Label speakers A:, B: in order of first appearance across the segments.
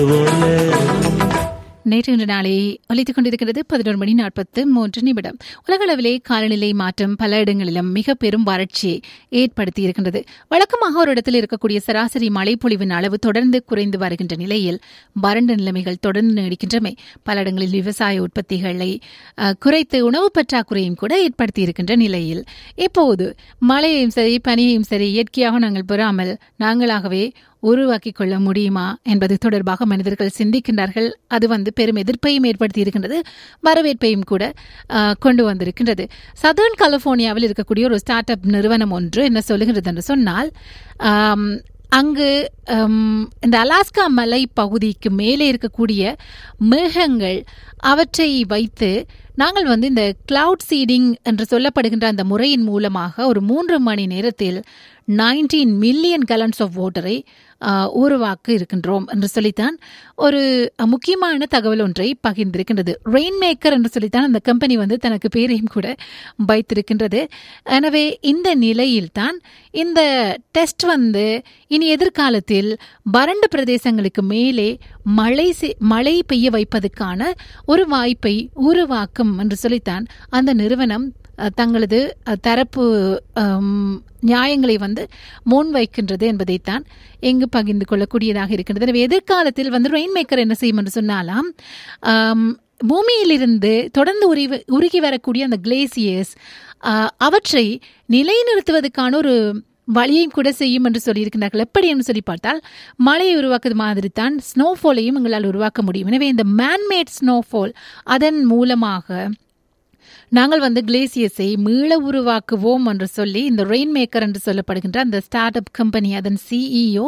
A: நேற்று இன்று நாளை ஒலித்துக் கொண்டிருக்கிறது பதினோரு மணி நாற்பத்து மூன்று நிமிடம் உலகளவிலே காலநிலை மாற்றம் பல இடங்களிலும் மிக பெரும் வறட்சியை ஏற்படுத்தி இருக்கின்றது வழக்கமாக ஒரு இடத்தில் இருக்கக்கூடிய சராசரி மழைப்பொழிவின் அளவு தொடர்ந்து குறைந்து வருகின்ற நிலையில் வறண்ட நிலைமைகள் தொடர்ந்து நீடிக்கின்றமை பல இடங்களில் விவசாய உற்பத்திகளை அஹ், குறைத்து உணவு பற்றாக்குறையும் கூட ஏற்படுத்தி இருக்கின்ற நிலையில் இப்போது மழையையும் சரி பனியையும் சரி இயற்கையாக நாங்கள் பெறாமல் நாங்களாகவே உருவாக்கிக் கொள்ள முடியுமா என்பது தொடர்பாக மனிதர்கள் சிந்திக்கின்றார்கள் அது வந்து பெரும் எதிர்ப்பையும் ஏற்படுத்தி இருக்கின்றது வரவேற்பையும் கூட ஆஹ், கொண்டு வந்திருக்கின்றது சதர்ன் கலிபோர்னியாவில் இருக்கக்கூடிய ஒரு ஸ்டார்ட் அப் நிறுவனம் ஒன்று என்ன சொல்லுகிறது என்று சொன்னால் ஆம், அங்கு ஹம், இந்த அலாஸ்கா மலை பகுதிக்கு மேலே இருக்கக்கூடிய மேகங்கள் அவற்றை வைத்து நாங்கள் வந்து இந்த கிளவுட் சீடிங் என்று சொல்லப்படுகின்ற அந்த முறையின் மூலமாக ஒரு மூன்று மணி நேரத்தில் நைன்டீன் மில்லியன் கலன்ஸ் ஆஃப் வாட்டரை உருவாக்க இருக்கின்றோம் என்று சொல்லித்தான் ஒரு அஹ், முக்கியமான தகவல் ஒன்றை பகிர்ந்திருக்கின்றது ரெயின் மேக்கர் என்று சொல்லித்தான் அந்த கம்பெனி வந்து தனக்கு பேரையும் கூட வைத்திருக்கின்றது எனவே இந்த நிலையில்தான் இந்த டெஸ்ட் வந்து இனி எதிர்காலத்தில் வறண்ட பிரதேசங்களுக்கு மேலே மழை செ- மழை பெய்ய வைப்பதற்கான ஒரு வாய்ப்பை உருவாக்கும் என்று சொல்லித்தான் அந்த நிறுவனம் அஹ், தங்களது அஹ், தரப்பு அம், நியாயங்களை வந்து முன்வைக்கின்றது என்பதைத்தான் எங்கு பகிர்ந்து கொள்ளக்கூடியதாக இருக்கின்றது எனவே எதிர்காலத்தில் வந்து ரெயின் மேக்கர் என்ன செய்யும் என்று சொன்னாலாம் ஆம், பூமியிலிருந்து தொடர்ந்து உருகி உருகி வரக்கூடிய அந்த கிளேசியர்ஸ் அவற்றை நிலைநிறுத்துவதற்கான ஒரு வழியையும் கூட செய்யும் என்று சொல்லியிருக்கிறார்கள் எப்படி என்று சொல்லி பார்த்தால் மழையை உருவாக்குவது மாதிரி தான் ஸ்னோஃபாலையும் எங்களால் உருவாக்க முடியும் எனவே இந்த மேன்மேட் ஸ்னோஃபால் அதன் மூலமாக நாங்கள் வந்து கிளேசியஸை மீள உருவாக்குவோம் என்று சொல்லி இந்த ரெயின் மேக்கர் என்று சொல்லப்படுகின்ற அந்த ஸ்டார்ட் அப் கம்பெனி அதன் சிஇஓ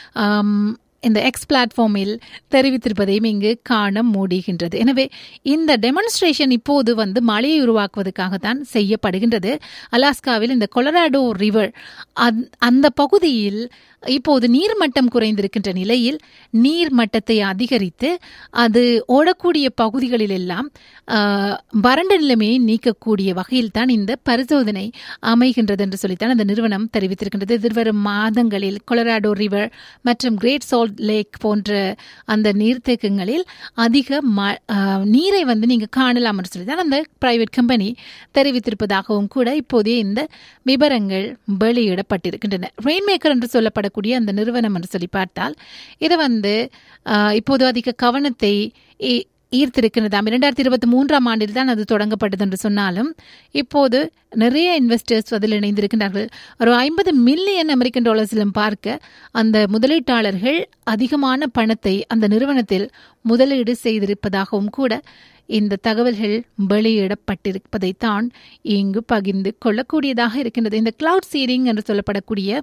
A: இந்த எக்ஸ் பிளாட்ஃபார்மில் தெரிவித்திருப்பதையும் இங்கு காண முடிகின்றது எனவே இந்த டெமான்ஸ்ட்ரேஷன் இப்போது வந்து மழையை உருவாக்குவதற்காகத்தான் செய்யப்படுகின்றது அலாஸ்காவில் இந்த கொலராடோ ரிவர் அந்த பகுதியில் இப்போது நீர்மட்டம் குறைந்திருக்கின்ற நிலையில் நீர் மட்டத்தை அதிகரித்து அது ஓடக்கூடிய பகுதிகளில் எல்லாம் ஆஹ், வறண்ட நிலைமையை நீக்கக்கூடிய வகையில் தான் இந்த பரிசோதனை அமைகின்றது என்று சொல்லித்தான் அந்த நிறுவனம் தெரிவித்திருக்கின்றது எதிர்வரும் மாதங்களில் கொலராடோ ரிவர் மற்றும் கிரேட் சால்ட் லேக் போன்ற அந்த நீர்த்தேக்கங்களில் அதிக ம- ஆஹ், நீரை வந்து நீங்க காணலாம் என்று சொல்லி தான் அந்த பிரைவேட் கம்பெனி தெரிவித்திருப்பதாகவும் கூட இப்போதே இந்த விவரங்கள் வெளியிடப்பட்டிருக்கின்றன ரெயின்மேக்கர் என்று சொல்லப்படக்கூடிய அந்த நிறுவனம் என்று சொல்லி பார்த்தால் இது வந்து ஆஹ், இப்போது அதிக கவனத்தை ஈ- ஈர்த்திருக்கின்றதாம் இரண்டாயிரத்தி இருபத்தி மூன்றாம் ஆண்டில் தான் அது தொடங்கப்பட்டது என்று சொன்னாலும் இப்போது நிறைய இன்வெஸ்டர்ஸ் அதில் இணைந்திருக்கின்றார்கள் ஒரு ஐம்பது மில்லியன் அமெரிக்கன் டாலர்ஸிலும் பார்க்க அந்த முதலீட்டாளர்கள் அதிகமான பணத்தை அந்த நிறுவனத்தில் முதலீடு செய்திருப்பதாகவும் கூட இந்த தகவல்கள் வெளியிடப்பட்டிருப்பதைத்தான் இங்கு பகிர்ந்து கொள்ளக்கூடியதாக இருக்கின்றது இந்த கிளவுட் சீடிங் என்று சொல்லப்படக்கூடிய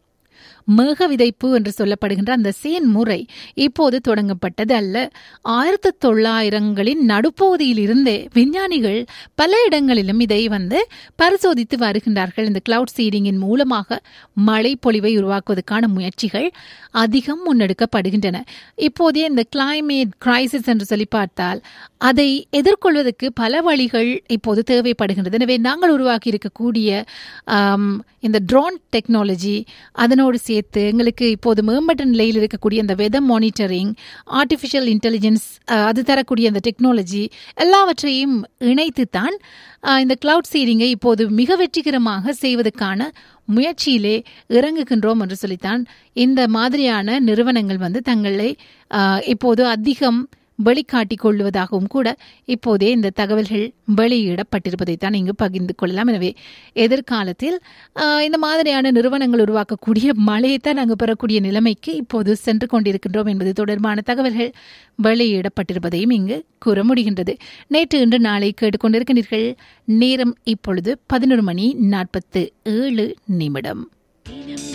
A: மேக விதைப்பு என்று சொல்லப்படுகின்ற அந்த சேன் முறை இப்போது தொடங்கப்பட்டது அல்ல ஆயிரத்தி தொள்ளாயிரங்களின் நடுப்பகுதியில் இருந்தே விஞ்ஞானிகள் பல இடங்களிலும் இதை வந்து பரிசோதித்து வருகின்றார்கள் இந்த கிளவுட் சீடிங்கின் மூலமாக மழை பொழிவை உருவாக்குவதற்கான முயற்சிகள் அதிகம் முன்னெடுக்கப்படுகின்றன இப்போதே இந்த கிளைமேட் கிரைசிஸ் என்று சொல்லி பார்த்தால் அதை எதிர்கொள்வதற்கு பல வழிகள் இப்போது தேவைப்படுகின்றது எனவே நாங்கள் உருவாக்கி இருக்கக்கூடிய ஆம், இந்த ட்ரோன் டெக்னாலஜி அதனோடு சேர்த்து எங்களுக்கு இப்போது மேம்பட்ட நிலையில் இருக்கக்கூடிய இந்த வெதர் மானிட்டரிங் ஆர்டிஃபிஷியல் இன்டெலிஜென்ஸ் அது தரக்கூடிய அந்த டெக்னாலஜி எல்லாவற்றையும் இணைத்து தான் இந்த கிளவுட் சீடிங்கை இப்போது மிக வெற்றிகரமாக செய்வதற்கான முயற்சியிலே இறங்குகின்றோம் என்று சொல்லித்தான் இந்த மாதிரியான நிறுவனங்கள் வந்து தங்களை ஆஹ், இப்போது அதிகம் வெளிக்காட்டிக் கொள்வதாகவும் கூட இப்போதே இந்த தகவல்கள் வெளியிடப்பட்டிருப்பதைத்தான் இங்கு பகிர்ந்து கொள்ளலாம் எனவே எதிர்காலத்தில் ஆஹ், இந்த மாதிரியான நிறுவனங்கள் உருவாக்கக்கூடிய மழையைத்தான் நாங்கள் பெறக்கூடிய நிலைமைக்கு இப்போது சென்று கொண்டிருக்கின்றோம் என்பது தொடர்பான தகவல்கள் வெளியிடப்பட்டிருப்பதையும் இங்கு கூற முடிகின்றது நேற்று இன்று நாளை கேட்டுக்கொண்டிருக்கின்றீர்கள் நேரம் இப்பொழுது பதினொரு மணி நாற்பத்து ஏழு நிமிடம்